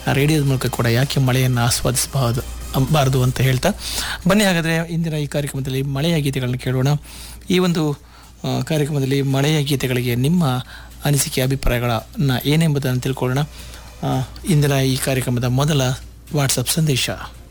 ರೇಡಿಯೋದ ಮೂಲಕ ಕೂಡ ಯಾಕೆ ಮಳೆಯನ್ನು ಆಸ್ವಾದಿಸಬಹುದು ಬಾರದು ಅಂತ ಹೇಳ್ತಾ ಬನ್ನಿ ಹಾಗಾದರೆ ಇಂದಿನ ಈ ಕಾರ್ಯಕ್ರಮದಲ್ಲಿ ಮಳೆಯ ಗೀತೆಗಳನ್ನು ಕೇಳೋಣ ಈ ಒಂದು ಆ, ಕಾರ್ಯಕ್ರಮದಲ್ಲಿ ಮಳೆಯ ಗೀತೆಗಳಿಗೆ ನಿಮ್ಮ ಅನಿಸಿಕೆ ಅಭಿಪ್ರಾಯಗಳನ್ನ ಏನೆಂಬುದನ್ನು ತಿಳ್ಕೊಳ್ಳೋಣ ಆ, ಇಂದಿನ ಈ ಕಾರ್ಯಕ್ರಮದ ಮೊದಲ ವಾಟ್ಸಪ್ ಸಂದೇಶ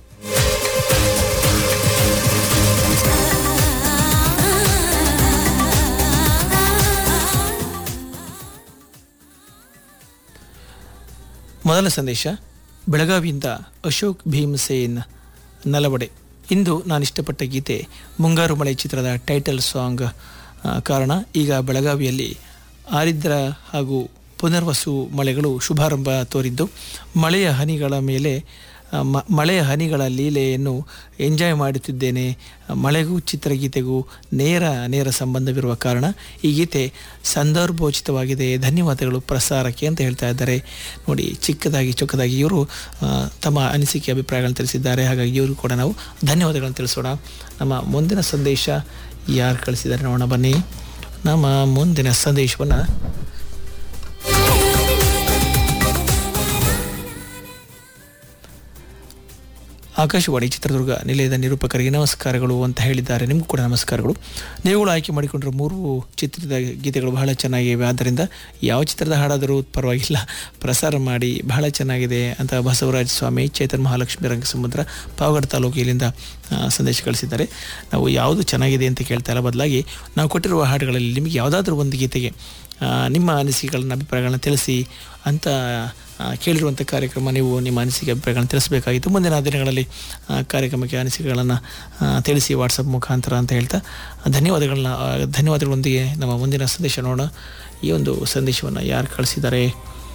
ಮೊದಲ ಸಂದೇಶ ಬೆಳಗಾವಿಯಿಂದ ಅಶೋಕ್ ಭೀಮಸೇನ್ ನಲವಡೆ ಇಂದು ನಾನು ಇಷ್ಟಪಟ್ಟ ಗೀತೆ ಮುಂಗಾರು ಮಳೆ ಚಿತ್ರದ ಟೈಟಲ್ ಸಾಂಗ್ ಆ, ಕಾರಣ ಈಗ ಬೆಳಗಾವಿಯಲ್ಲಿ ಆರಿದ್ರ ಹಾಗೂ ಪುನರ್ವಸು ಮಳೆಗಳು ಶುಭಾರಂಭ ತೋರಿದ್ದು ಮಳೆಯ ಹನಿಗಳ ಮೇಲೆ ಆ, ಮ- ಮಳೆಯ ಹನಿಗಳ ಲೀಲೆಯನ್ನು ಎಂಜಾಯ್ ಮಾಡುತ್ತಿದ್ದೇನೆ ಮಳೆಗೂ ಚಿತ್ರಗೀತೆಗೂ ನೇರ ನೇರ ಸಂಬಂಧವಿರುವ ಕಾರಣ ಈ ಗೀತೆ ಸಂದರ್ಭೋಚಿತವಾಗಿದೆ ಧನ್ಯವಾದಗಳು ಪ್ರಸಾರಕ್ಕೆ ಅಂತ ಹೇಳ್ತಾ ಇದ್ದಾರೆ ನೋಡಿ ಚಿಕ್ಕದಾಗಿ ಚೊಕ್ಕದಾಗಿ ಇವರು ಆ, ತಮ್ಮ ಅನಿಸಿಕೆ ಅಭಿಪ್ರಾಯಗಳನ್ನು ತಿಳಿಸಿದ್ದಾರೆ ಹಾಗಾಗಿ ಇವರು ಕೂಡ ನಾವು ಧನ್ಯವಾದಗಳನ್ನು ತಿಳಿಸೋಣ ನಮ್ಮ ಮುಂದಿನ ಸಂದೇಶ ಯಾರು ಕಳಿಸಿದ್ದಾರೆ ನೋಡೋಣ ಬನ್ನಿ ನಮ್ಮ ಮುಂದಿನ ಸಂದೇಶವನ್ನು ಆಕಾಶವಾಣಿ ಚಿತ್ರದುರ್ಗ ನಿಲಯದ ನಿರೂಪಕರಿಗೆ ನಮಸ್ಕಾರಗಳು ಅಂತ ಹೇಳಿದ್ದಾರೆ ನಿಮಗೂ ಕೂಡ ನಮಸ್ಕಾರಗಳು ನೀವುಗಳು ಆಯ್ಕೆ ಮಾಡಿಕೊಂಡಿರೋ ಮೂರು ಚಿತ್ರದ ಗೀತೆಗಳು ಬಹಳ ಚೆನ್ನಾಗಿವೆ ಆದ್ದರಿಂದ ಯಾವ ಚಿತ್ರದ ಹಾಡಾದರೂ ಪರವಾಗಿಲ್ಲ ಪ್ರಸಾರ ಮಾಡಿ ಬಹಳ ಚೆನ್ನಾಗಿದೆ ಅಂತ ಬಸವರಾಜ ಸ್ವಾಮಿ ಚೇತನ್ ಮಹಾಲಕ್ಷ್ಮಿ ರಂಗಸಮುದ್ರ ಪಾವಗಡ ತಾಲೂಕು ಇಲ್ಲಿಂದ ಆ, ಸಂದೇಶ ಕಳಿಸಿದ್ದಾರೆ ನಾವು ಯಾವುದು ಚೆನ್ನಾಗಿದೆ ಅಂತ ಕೇಳ್ತಾ ಇಲ್ಲ ಬದಲಾಗಿ ನಾವು ಕೊಟ್ಟಿರುವ ಹಾಡುಗಳಲ್ಲಿ ನಿಮಗೆ ಯಾವುದಾದ್ರೂ ಒಂದು ಗೀತೆಗೆ ಆ, ನಿಮ್ಮ ಅನಿಸಿಕೆಗಳನ್ನ ಅಭಿಪ್ರಾಯಗಳನ್ನ ತಿಳಿಸಿ ಅಂತ ಆ, ಕೇಳಿರುವಂಥ ಕಾರ್ಯಕ್ರಮ ನೀವು ನಿಮ್ಮ ಅನಿಸಿಕೆ ಅಭಿಪ್ರಾಯಗಳನ್ನು ತಿಳಿಸಬೇಕಾಗಿತ್ತು ಮುಂದಿನ ದಿನಗಳಲ್ಲಿ ಆ, ಕಾರ್ಯಕ್ರಮಕ್ಕೆ ಅನಿಸಿಕೆಗಳನ್ನು ಆ, ತಿಳಿಸಿ ವಾಟ್ಸಪ್ ಮುಖಾಂತರ ಅಂತ ಹೇಳ್ತಾ ಧನ್ಯವಾದಗಳನ್ನ ಆ, ಧನ್ಯವಾದಗಳೊಂದಿಗೆ ನಮ್ಮ ಮುಂದಿನ ಸಂದೇಶ ನೋಡೋಣ ಈ ಒಂದು ಸಂದೇಶವನ್ನು ಯಾರು ಕಳಿಸಿದ್ದಾರೆ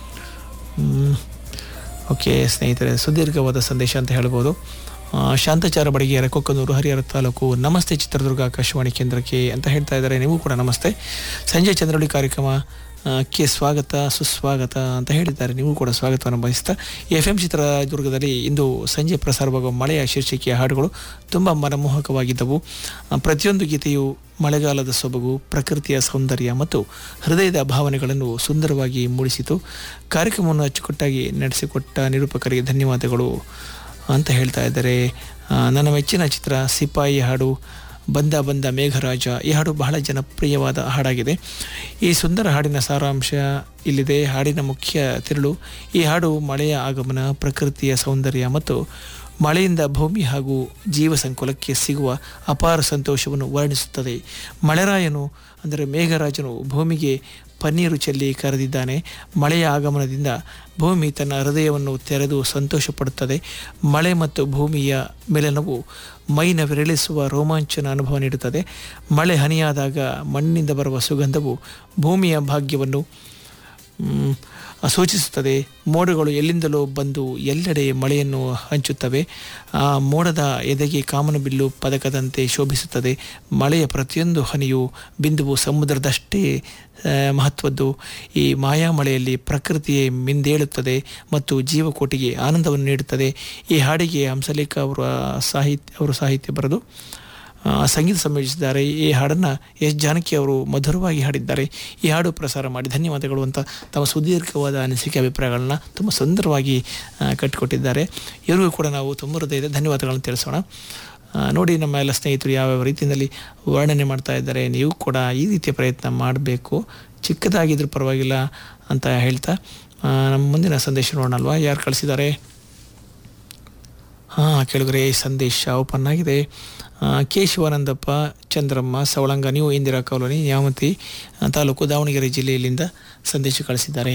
ಹ್ಮ್. ಓಕೆ ಸ್ನೇಹಿತರೆ ಸುದೀರ್ಘವಾದ ಸಂದೇಶ ಅಂತ ಹೇಳ್ಬೋದು ಆ, ಶಾಂತಚಾರ ಬಡಗಿಯರ ಕೊಕ್ಕನೂರು ಹರಿಹರ ತಾಲೂಕು ನಮಸ್ತೆ ಚಿತ್ರದುರ್ಗ ಆಕಾಶವಾಣಿ ಕೇಂದ್ರಕ್ಕೆ ಅಂತ ಹೇಳ್ತಾ ಇದ್ದಾರೆ ನೀವು ಕೂಡ ನಮಸ್ತೆ ಸಂಜೆ ಚಂದ್ರವಳ್ಳಿ ಕಾರ್ಯಕ್ರಮ ಆ, ಕ್ಕೆ ಸ್ವಾಗತ ಸುಸ್ವಾಗತ ಅಂತ ಹೇಳಿದ್ದಾರೆ ನೀವು ಕೂಡ ಸ್ವಾಗತವನ್ನು ಬಯಸ್ತಾ ಎಫ್ ಎಂ ಚಿತ್ರದುರ್ಗದಲ್ಲಿ ಇಂದು ಸಂಜೆ ಪ್ರಸಾರವಾಗುವ ಮಳೆಯ ಶೀರ್ಷಿಕೆಯ ಹಾಡುಗಳು ತುಂಬ ಮನಮೋಹಕವಾಗಿದ್ದವು ಆ, ಪ್ರತಿಯೊಂದು ಗೀತೆಯು ಮಳೆಗಾಲದ ಸೊಬಗು ಪ್ರಕೃತಿಯ ಸೌಂದರ್ಯ ಮತ್ತು ಹೃದಯದ ಭಾವನೆಗಳನ್ನು ಸುಂದರವಾಗಿ ಮೂಡಿಸಿತು ಕಾರ್ಯಕ್ರಮವನ್ನು ಅಚ್ಚುಕಟ್ಟಾಗಿ ನಡೆಸಿಕೊಟ್ಟ ನಿರೂಪಕರಿಗೆ ಧನ್ಯವಾದಗಳು ಅಂತ ಹೇಳ್ತಾ ಇದ್ದಾರೆ ಆ, ನನ್ನ ಮೆಚ್ಚಿನ ಚಿತ್ರ ಸಿಪಾಯಿ ಹಾಡು ಬಂದ ಬಂದ ಮೇಘರಾಜ ಈ ಹಾಡು ಬಹಳ ಜನಪ್ರಿಯವಾದ ಹಾಡಾಗಿದೆ ಈ ಸುಂದರ ಹಾಡಿನ ಸಾರಾಂಶ ಇಲ್ಲಿದೆ ಹಾಡಿನ ಮುಖ್ಯ ತಿರುಳು ಈ ಹಾಡು ಮಳೆಯ ಆಗಮನ ಪ್ರಕೃತಿಯ ಸೌಂದರ್ಯ ಮತ್ತು ಮಳೆಯಿಂದ ಭೂಮಿ ಹಾಗೂ ಜೀವ ಸಂಕುಲಕ್ಕೆ ಸಿಗುವ ಅಪಾರ ಸಂತೋಷವನ್ನು ವರ್ಣಿಸುತ್ತದೆ ಮಳೆರಾಯನು ಅಂದರೆ ಮೇಘರಾಜನು ಭೂಮಿಗೆ ಪನ್ನೀರು ಚೆಲ್ಲಿ ಕರೆದಿದ್ದಾನೆ ಮಳೆಯ ಆಗಮನದಿಂದ ಭೂಮಿ ತನ್ನ ಹೃದಯವನ್ನು ತೆರೆದು ಸಂತೋಷ ಪಡುತ್ತದೆ ಮಳೆ ಮತ್ತು ಭೂಮಿಯ ಮಿಲನವು ಮೈನ ವಿರಳಿಸುವ ರೋಮಾಂಚನ ಅನುಭವ ನೀಡುತ್ತದೆ ಮಳೆ ಹನಿಯಾದಾಗ ಮಣ್ಣಿನಿಂದ ಬರುವ ಸುಗಂಧವು ಭೂಮಿಯ ಭಾಗ್ಯವನ್ನು ಮ್, ಸೂಚಿಸುತ್ತದೆ ಮೋಡಗಳು ಎಲ್ಲಿಂದಲೋ ಬಂದು ಎಲ್ಲೆಡೆ ಮಳೆಯನ್ನು ಹಂಚುತ್ತವೆ ಆ ಮೋಡದ ಎದೆಗೆ ಕಾಮನಬಿಲ್ಲು ಪದಕದಂತೆ ಶೋಭಿಸುತ್ತದೆ ಮಳೆಯ ಪ್ರತಿಯೊಂದು ಹನಿಯು ಬಿಂದುವು ಸಮುದ್ರದಷ್ಟೇ ಆ, ಮಹತ್ವದ್ದು ಈ ಮಾಯಾ ಮಳೆಯಲ್ಲಿ ಪ್ರಕೃತಿಯೇ ಮಿಂದೇಳುತ್ತದೆ ಮತ್ತು ಜೀವಕೋಟಿಗೆ ಆನಂದವನ್ನು ನೀಡುತ್ತದೆ ಈ ಹಾಡಿಗೆ ಹಂಸಲೇಖ ಅವರ ಸಾಹಿತ್ಯ ಅವರು ಸಾಹಿತ್ಯ ಬರೆದು ಆ, ಸಂಗೀತ ಸಂಯೋಜಿಸಿದ್ದಾರೆ ಈ ಹಾಡನ್ನು ಎಸ್ ಜಾನಕಿ ಅವರು ಮಧುರವಾಗಿ ಹಾಡಿದ್ದಾರೆ ಈ ಹಾಡು ಪ್ರಸಾರ ಮಾಡಿ ಧನ್ಯವಾದಗಳು ಅಂತ ತಮ್ಮ ಸುದೀರ್ಘವಾದ ಅನಿಸಿಕೆ ಅಭಿಪ್ರಾಯಗಳನ್ನ ತುಂಬ ಸುಂದರವಾಗಿ ಆ, ಕಟ್ಟಿಕೊಟ್ಟಿದ್ದಾರೆ ಇವರಿಗೂ ಕೂಡ ನಾವು ತುಂಬ ಹೃದಯದ ಧನ್ಯವಾದಗಳನ್ನು ತಿಳಿಸೋಣ ಆ, ನೋಡಿ ನಮ್ಮ ಎಲ್ಲ ಸ್ನೇಹಿತರು ಯಾವ್ಯಾವ ರೀತಿಯಲ್ಲಿ ವರ್ಣನೆ ಮಾಡ್ತಾ ಇದ್ದಾರೆ ನೀವು ಕೂಡ ಈ ರೀತಿಯ ಪ್ರಯತ್ನ ಮಾಡಬೇಕು ಚಿಕ್ಕದಾಗಿದ್ರೂ ಪರವಾಗಿಲ್ಲ ಅಂತ ಹೇಳ್ತಾ ಆ, ನಮ್ಮ ಮುಂದಿನ ಸಂದೇಶ ನೋಡೋಣಲ್ವಾ ಯಾರು ಕಳಿಸಿದ್ದಾರೆ ಹಾಂ ಕೆಳಗರೆ ಸಂದೇಶ ಓಪನ್ ಆಗಿದೆ ಆ, K Shivanandappa Chandramma Savalanga new Indira colony Nyamati ಆ, ತಾಲೂಕು ದಾವಣಗೆರೆ ಜಿಲ್ಲೆಯಲ್ಲಿಂದ ಸಂದೇಶ ಕಳಿಸಿದ್ದಾರೆ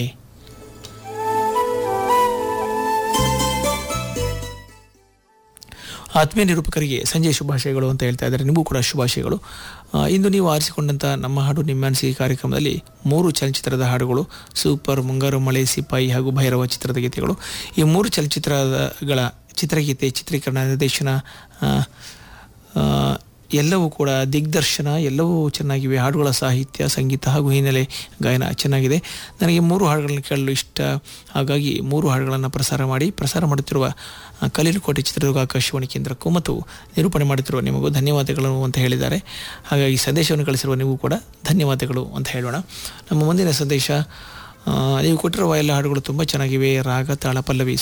ಆತ್ಮೀಯ ನಿರೂಪಕರಿಗೆ ಸಂಜೆ ಶುಭಾಶಯಗಳು ಅಂತ ಹೇಳ್ತಾ ಇದ್ದಾರೆ ನಿಮಗೂ ಕೂಡ ಶುಭಾಶಯಗಳು ಆ, ಇಂದು ನೀವು ಆರಿಸಿಕೊಂಡಂಥ ನಮ್ಮ ಹಾಡು ನಿಮ್ಮ ಅನಿಸಿಕೆ ಕಾರ್ಯಕ್ರಮದಲ್ಲಿ ಮೂರು ಚಲನಚಿತ್ರದ ಹಾಡುಗಳು ಸೂಪರ್ ಮುಂಗಾರು ಮಳೆ ಸಿಪಾಯಿ ಹಾಗೂ ಭೈರವ ಚಿತ್ರದ ಗೀತೆಗಳು ಈ ಮೂರು ಚಲನಚಿತ್ರಗಳ ಚಿತ್ರಗೀತೆ ಚಿತ್ರೀಕರಣ ನಿರ್ದೇಶನ ಆ, ಆ, ಎಲ್ಲವೂ ಕೂಡ ದಿಗ್ದರ್ಶನ ಎಲ್ಲವೂ ಚೆನ್ನಾಗಿವೆ ಹಾಡುಗಳ ಸಾಹಿತ್ಯ ಸಂಗೀತ ಹಾಗೂ ಹಿನ್ನೆಲೆ ಗಾಯನ ಚೆನ್ನಾಗಿದೆ ನನಗೆ ಮೂರು ಹಾಡುಗಳನ್ನು ಕೇಳಲು ಇಷ್ಟ ಹಾಗಾಗಿ ಮೂರು ಹಾಡುಗಳನ್ನು ಪ್ರಸಾರ ಮಾಡಿ ಪ್ರಸಾರ ಮಾಡುತ್ತಿರುವ ಆ, ಕಲೀಲುಕೋಟೆ ಚಿತ್ರದುರ್ಗ ಆಕಾಶವಾಣಿ ಕೇಂದ್ರಕ್ಕೂ ಮತ್ತು ನಿರೂಪಣೆ ಮಾಡುತ್ತಿರುವ ನಿಮಗೂ ಧನ್ಯವಾದಗಳು ಅಂತ ಹೇಳಿದ್ದಾರೆ ಹಾಗಾಗಿ ಸಂದೇಶವನ್ನು ಕಳಿಸಿರುವ ನೀವು ಕೂಡ ಧನ್ಯವಾದಗಳು ಅಂತ ಹೇಳೋಣ ನಮ್ಮ ಮುಂದಿನ ಸಂದೇಶ ಆ, ನೀವು ಕೊಟ್ಟಿರುವ ಎಲ್ಲ ಹಾಡುಗಳು ತುಂಬ ಚೆನ್ನಾಗಿವೆ ರಾಗ ತಾಳ ಪಲ್ಲವಿ